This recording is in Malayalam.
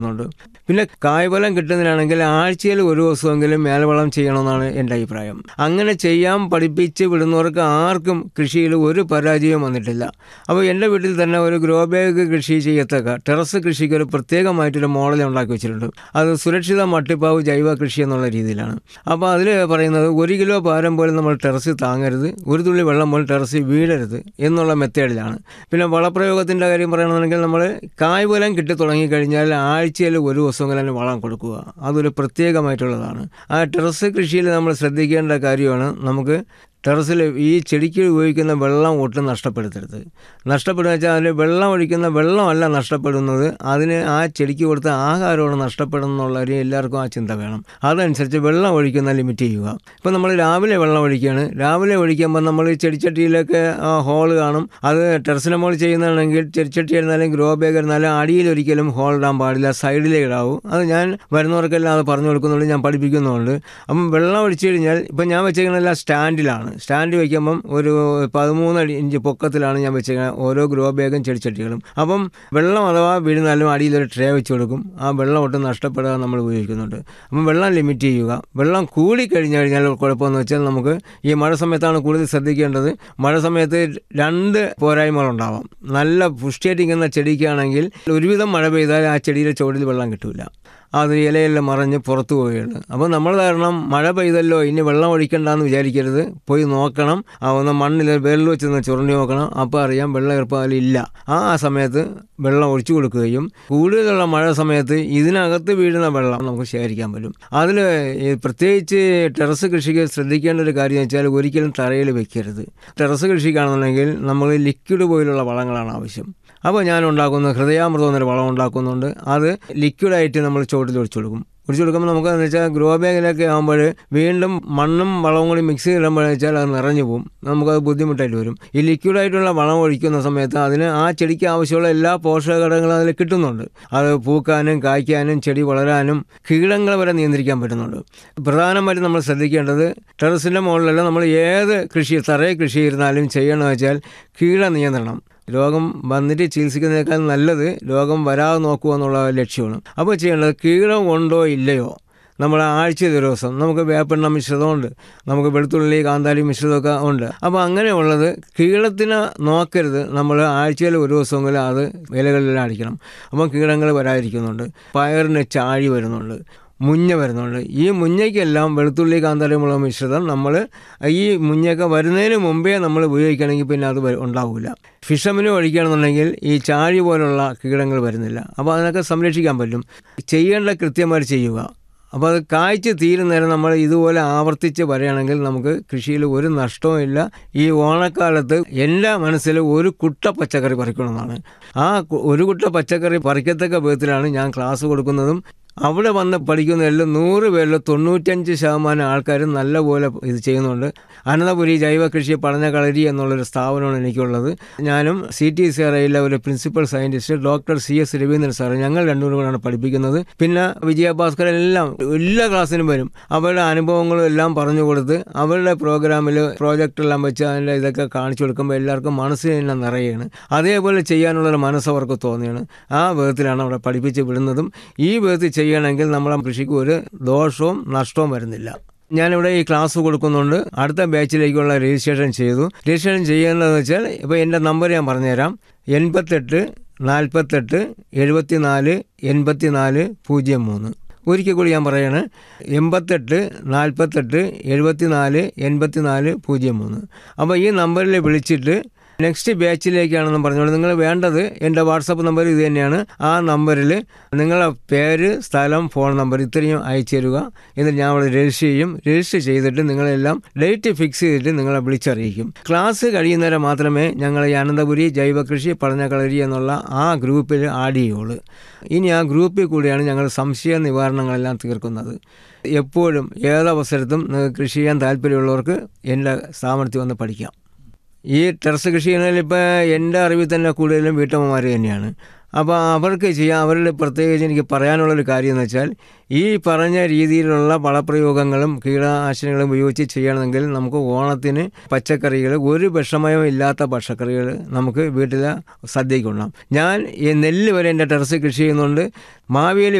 ുണ്ട് പിന്നെ കായ്ഫലം കിട്ടുന്നതിനാണെങ്കിൽ ആഴ്ചയിൽ ഒരു ദിവസമെങ്കിലും മേൽവളം ചെയ്യണമെന്നാണ് എൻ്റെ അഭിപ്രായം അങ്ങനെ ചെയ്യാൻ പഠിപ്പിച്ച് വിടുന്നവർക്ക് ആർക്കും കൃഷിയിൽ ഒരു പരാജയവും വന്നിട്ടില്ല അപ്പോൾ എൻ്റെ വീട്ടിൽ തന്നെ ഒരു ഗ്രോ ബാഗ് കൃഷി ചെയ്യത്തക്ക ടെറസ് കൃഷിക്ക് ഒരു പ്രത്യേകമായിട്ടൊരു മോഡൽ ഉണ്ടാക്കി വെച്ചിട്ടുണ്ട് അത് സുരക്ഷിത മട്ടിപ്പാവ് ജൈവ കൃഷി എന്നുള്ള രീതിയിലാണ് അപ്പോൾ അതിൽ പറയുന്നത് ഒരു കിലോ പാരം പോലും നമ്മൾ ടെറസിൽ താങ്ങരുത് ഒരു തുള്ളി വെള്ളം പോലും ടെറസിൽ വീഴരുത് എന്നുള്ള മെത്തേഡിലാണ് പിന്നെ വളപ്രയോഗത്തിൻ്റെ കാര്യം പറയുകയാണെന്നുണ്ടെങ്കിൽ നമ്മൾ കായ്ഫലം കിട്ടി തുടങ്ങിക്കഴിഞ്ഞാൽ ആഴ്ചയിൽ ഒരു ദിവസമെങ്കിലും വളം കൊടുക്കുക അതൊരു പ്രത്യേകമായിട്ടുള്ളതാണ് ആ ടെറസ് കൃഷിയിൽ നമ്മൾ ശ്രദ്ധിക്കേണ്ട കാര്യമാണ് നമുക്ക് ടെറസിൽ ഈ ചെടിക്ക് ഉപയോഗിക്കുന്ന വെള്ളം ഒട്ടും നഷ്ടപ്പെടുത്തരുത് നഷ്ടപ്പെടുക വെച്ചാൽ അതിൽ വെള്ളം ഒഴിക്കുന്ന വെള്ളമല്ല നഷ്ടപ്പെടുന്നത് അതിന് ആ ചെടിക്ക് കൊടുത്ത ആഹാരമാണ് നഷ്ടപ്പെടുന്നുള്ള ഒരു എല്ലാവർക്കും ആ ചിന്ത വേണം അതനുസരിച്ച് വെള്ളം ഒഴിക്കുന്ന ലിമിറ്റ് ചെയ്യുക ഇപ്പോൾ നമ്മൾ രാവിലെ വെള്ളം ഒഴിക്കുകയാണ് രാവിലെ ഒഴിക്കുമ്പോൾ നമ്മൾ ചെടിച്ചട്ടിയിലൊക്കെ ഹോൾ കാണും അത് ടെറസിന് മുകളിൽ ചെയ്യുന്നതാണെങ്കിൽ ചെടിച്ചട്ടി ആയിരുന്നാലും ഗ്രോ ബാഗ് ആയിരുന്നാലും അടിയിൽ ഒരിക്കലും ഹോൾ ഇടാൻ പാടില്ല സൈഡിലേ ഇടാവൂ അത് ഞാൻ വരുന്നവർക്കെല്ലാം അത് പറഞ്ഞു കൊടുക്കുന്നുണ്ട് ഞാൻ പഠിപ്പിക്കുന്നുണ്ട് അപ്പം വെള്ളം ഒഴിച്ചു കഴിഞ്ഞാൽ ഇപ്പം ഞാൻ വെച്ചേക്കുന്നതെല്ലാം സ്റ്റാൻഡിലാണ് സ്റ്റാൻഡ് വയ്ക്കുമ്പം ഒരു പതിമൂന്ന് അടി ഇഞ്ച് പൊക്കത്തിലാണ് ഞാൻ വെച്ചേക്കുന്നത് ഓരോ ഗ്രോ ബാഗും ചെടിച്ചട്ടികളും അപ്പം വെള്ളം അഥവാ വീഴുന്നാലും അടിയിലൊരു ട്രേ വെച്ച് കൊടുക്കും ആ വെള്ളം ഒട്ടും നഷ്ടപ്പെടാതെ നമ്മൾ ഉപയോഗിക്കുന്നുണ്ട് അപ്പം വെള്ളം ലിമിറ്റ് ചെയ്യുക വെള്ളം കൂടി കഴിഞ്ഞു കഴിഞ്ഞാൽ കുഴപ്പമെന്ന് വെച്ചാൽ നമുക്ക് ഈ മഴ സമയത്താണ് കൂടുതൽ ശ്രദ്ധിക്കേണ്ടത് മഴ സമയത്ത് രണ്ട് പോരായ്മകളുണ്ടാവാം നല്ല പുഷ്ടിയായിട്ടിരിക്കുന്ന ചെടിക്കാണെങ്കിൽ ഒരുവിധം മഴ പെയ്താൽ ആ ചെടിയുടെ ചുവടിൽ വെള്ളം കിട്ടില്ല അത് ഇലയെല്ലാം മറിഞ്ഞ് പുറത്തു പോവുകയാണ് അപ്പോൾ നമ്മൾ കാരണം മഴ പെയ്തല്ലോ ഇനി വെള്ളം ഒഴിക്കണ്ടെന്ന് വിചാരിക്കരുത് പോയി നോക്കണം ആ ഒന്ന് മണ്ണിൽ വെള്ളം വെച്ച് നിന്ന് ചുരണ്ടി നോക്കണം അപ്പോൾ അറിയാം വെള്ളം ഈർപ്പാൽ ഇല്ല ആ സമയത്ത് വെള്ളം ഒഴിച്ചു കൊടുക്കുകയും കൂടുതലുള്ള മഴ സമയത്ത് ഇതിനകത്ത് വീഴുന്ന വെള്ളം നമുക്ക് ശേഖരിക്കാൻ പറ്റും അതിൽ പ്രത്യേകിച്ച് ടെറസ് കൃഷിക്ക് ശ്രദ്ധിക്കേണ്ട ഒരു കാര്യം എന്ന് വെച്ചാൽ ഒരിക്കലും തറയിൽ വെക്കരുത് ടെറസ് കൃഷിക്കാണെന്നുണ്ടെങ്കിൽ നമ്മൾ ലിക്വിഡ് പോലുള്ള വളങ്ങളാണ് ആവശ്യം അപ്പോൾ ഞാൻ ഉണ്ടാക്കുന്ന ഹൃദയാമൃതം എന്നൊരു വളം ഉണ്ടാക്കുന്നുണ്ട് അത് ലിക്വിഡായിട്ട് നമ്മൾ ചുവട്ടിൽ ഒഴിച്ചു കൊടുക്കും ഒഴിച്ചു കൊടുക്കുമ്പോൾ നമുക്ക് എന്ന് വെച്ചാൽ ഗ്രോ ബാഗിലൊക്കെ ആകുമ്പോൾ വീണ്ടും മണ്ണും വളവും കൂടി മിക്സ് ചെയ്തിടുമ്പോഴെന്ന് വെച്ചാൽ അത് നിറഞ്ഞു പോകും നമുക്കത് ബുദ്ധിമുട്ടായിട്ട് വരും ഈ ലിക്വിഡായിട്ടുള്ള വളം ഒഴിക്കുന്ന സമയത്ത് അതിന് ആ ചെടിക്ക് ആവശ്യമുള്ള എല്ലാ പോഷകഘടകങ്ങളും അതിൽ കിട്ടുന്നുണ്ട് അത് പൂക്കാനും കായ്ക്കാനും ചെടി വളരാനും കീടങ്ങൾ വരെ നിയന്ത്രിക്കാൻ പറ്റുന്നുണ്ട് പ്രധാനമായിട്ടും നമ്മൾ ശ്രദ്ധിക്കേണ്ടത് ടെറസിൻ്റെ മുകളിലല്ല നമ്മൾ ഏത് കൃഷി തറയെ കൃഷി ചെയ്തിരുന്നാലും ചെയ്യണമെന്ന് വെച്ചാൽ കീട നിയന്ത്രണം രോഗം വന്നിട്ട് ചികിത്സിക്കുന്നതിനേക്കാൾ നല്ലത് രോഗം വരാതെ നോക്കുക എന്നുള്ള ലക്ഷ്യമാണ് അപ്പോൾ ചെയ്യേണ്ടത് കീടം ഉണ്ടോ ഇല്ലയോ നമ്മൾ ആഴ്ച ദിവസം നമുക്ക് വേപ്പെണ്ണ മിശ്രിതമുണ്ട് നമുക്ക് വെളുത്തുള്ളി കാന്താരി മിശ്രിതമൊക്കെ ഉണ്ട് അപ്പോൾ അങ്ങനെയുള്ളത് കീടത്തിനെ നോക്കരുത് നമ്മൾ ആഴ്ചയിൽ ഒരു ദിവസമെങ്കിലും അത് ഇലകളിലെല്ലാം അടിക്കണം അപ്പം കീടങ്ങൾ വരാതിരിക്കുന്നുണ്ട് പയറിന് ചാഴി വരുന്നുണ്ട് മുഞ്ഞ വരുന്നുണ്ട് ഈ മുഞ്ഞയ്ക്കെല്ലാം വെളുത്തുള്ളി കാന്താരിമുളക് മിശ്രിതം നമ്മൾ ഈ മുഞ്ഞയൊക്കെ വരുന്നതിന് മുമ്പേ നമ്മൾ ഉപയോഗിക്കുകയാണെങ്കിൽ പിന്നെ അത് ഉണ്ടാവില്ല ഫിഷമിന് ഒഴിക്കുകയാണെന്നുണ്ടെങ്കിൽ ഈ ചാഴി പോലുള്ള കീടങ്ങൾ വരുന്നില്ല അപ്പോൾ അതിനൊക്കെ സംരക്ഷിക്കാൻ പറ്റും ചെയ്യേണ്ട കൃത്യമായിട്ട് ചെയ്യുക അപ്പോൾ അത് കായ്ച്ച് തീരുന്നേരം നമ്മൾ ഇതുപോലെ ആവർത്തിച്ച് വരികയാണെങ്കിൽ നമുക്ക് കൃഷിയിൽ ഒരു നഷ്ടവും ഇല്ല ഈ ഓണക്കാലത്ത് എൻ്റെ മനസ്സിൽ ഒരു കുട്ട പച്ചക്കറി പറിക്കണമെന്നാണ് ആ ഒരു കുട്ട പച്ചക്കറി പറിക്കത്തക്ക വിധത്തിലാണ് ഞാൻ ക്ലാസ് കൊടുക്കുന്നതും അവിടെ വന്ന് പഠിക്കുന്നതിൽ നൂറ് പേരിൽ തൊണ്ണൂറ്റഞ്ച് ശതമാനം ആൾക്കാരും നല്ലപോലെ ഇത് ചെയ്യുന്നുണ്ട് അനന്തപുരി ജൈവ കൃഷി പഠന കളരി എന്നുള്ളൊരു സ്ഥാപനമാണ് എനിക്കുള്ളത് ഞാനും സി ടി സി ആർ ഐയിലെ ഒരു principal scientist doctor C S Raveendran sir ഞങ്ങൾ രണ്ടുപേരും കൂടെയാണ് പഠിപ്പിക്കുന്നത് പിന്നെ വിജയഭാസ്കർ എല്ലാം എല്ലാ ക്ലാസ്സിനും വരും അവരുടെ അനുഭവങ്ങളും എല്ലാം പറഞ്ഞു കൊടുത്ത് അവരുടെ പ്രോഗ്രാമിൽ പ്രോജക്റ്റെല്ലാം വെച്ച് അതിൻ്റെ ഇതൊക്കെ കാണിച്ചു കൊടുക്കുമ്പോൾ എല്ലാവർക്കും മനസ്സിൽ തന്നെ നിറയുകയാണ് അതേപോലെ ചെയ്യാനുള്ളൊരു മനസ്സ് അവർക്ക് തോന്നിയാണ് ആ വിധത്തിലാണ് അവിടെ പഠിപ്പിച്ച് വിടുന്നതും ഈ വിധത്തിൽ ചെയ്യണമെങ്കിൽ നമ്മളെ കൃഷിക്ക് ഒരു ദോഷവും നഷ്ടവും വരുന്നില്ല ഞാനിവിടെ ഈ ക്ലാസ് കൊടുക്കുന്നുണ്ട് അടുത്ത ബാച്ചിലേക്കുള്ള രജിസ്ട്രേഷൻ ചെയ്തു രജിസ്ട്രേഷൻ ചെയ്യുന്നതെന്ന് വെച്ചാൽ ഇപ്പോൾ എൻ്റെ നമ്പർ ഞാൻ പറഞ്ഞുതരാം എൺപത്തെട്ട് നാൽപ്പത്തെട്ട് എഴുപത്തി നാല് എൺപത്തി നാല് പൂജ്യം മൂന്ന് ഒരിക്കൽ കൂടി ഞാൻ പറയാണ് എൺപത്തെട്ട് നാൽപ്പത്തെട്ട് എഴുപത്തി നാല് എൺപത്തി നാല് പൂജ്യം മൂന്ന് അപ്പോൾ ഈ നമ്പറിൽ വിളിച്ചിട്ട് നെക്സ്റ്റ് ബാച്ചിലേക്കാണെന്ന് പറഞ്ഞോളൂ നിങ്ങൾ വേണ്ടത് എൻ്റെ വാട്സപ്പ് നമ്പർ ഇത് തന്നെയാണ് ആ നമ്പറിൽ നിങ്ങളെ പേര് സ്ഥലം ഫോൺ നമ്പർ ഇത്രയും അയച്ചു തരിക എന്നിട്ട് ഞാൻ അവിടെ രജിസ്റ്റർ ചെയ്യും രജിസ്റ്റർ ചെയ്തിട്ട് നിങ്ങളെല്ലാം ഡേറ്റ് ഫിക്സ് ചെയ്തിട്ട് നിങ്ങളെ വിളിച്ചറിയിക്കും ക്ലാസ് കഴിയുന്നവരെ മാത്രമേ ഞങ്ങൾ ഈ അനന്തപുരി ജൈവകൃഷി പഠന കളരി എന്നുള്ള ആ ഗ്രൂപ്പിൽ ആഡ് ചെയ്യുള്ളൂ ഇനി ആ ഗ്രൂപ്പിൽ കൂടിയാണ് ഞങ്ങൾ സംശയ നിവാരണങ്ങളെല്ലാം തീർക്കുന്നത് എപ്പോഴും ഏതവസരത്തും നിങ്ങൾക്ക് കൃഷി ചെയ്യാൻ താല്പര്യമുള്ളവർക്ക് എൻ്റെ സ്ഥാപനത്തിൽ വന്ന് പഠിക്കാം ഈ ടെറസ് കൃഷി ചെയ്യുന്നതിൽ ഇപ്പോൾ എൻ്റെ അറിവിൽ തന്നെ കൂടുതലും വീട്ടമ്മമാർ തന്നെയാണ് അപ്പോൾ അവർക്ക് ചെയ്യാൻ അവരുടെ പ്രത്യേകിച്ച് എനിക്ക് പറയാനുള്ളൊരു കാര്യം എന്ന് വെച്ചാൽ ഈ പറഞ്ഞ രീതിയിലുള്ള വളപ്രയോഗങ്ങളും കീടനാശിനികളും ഉപയോഗിച്ച് ചെയ്യണമെങ്കിൽ നമുക്ക് ഓണത്തിന് പച്ചക്കറികൾ ഒരു വിഷമയവും ഇല്ലാത്ത പച്ചക്കറികൾ നമുക്ക് വീട്ടിൽ സദ്യയ്ക്ക് ഉണ്ടാകും ഞാൻ ഈ നെല്ല് വരെ എൻ്റെ ടെറസ് കൃഷി ചെയ്യുന്നുണ്ട് മാവേലി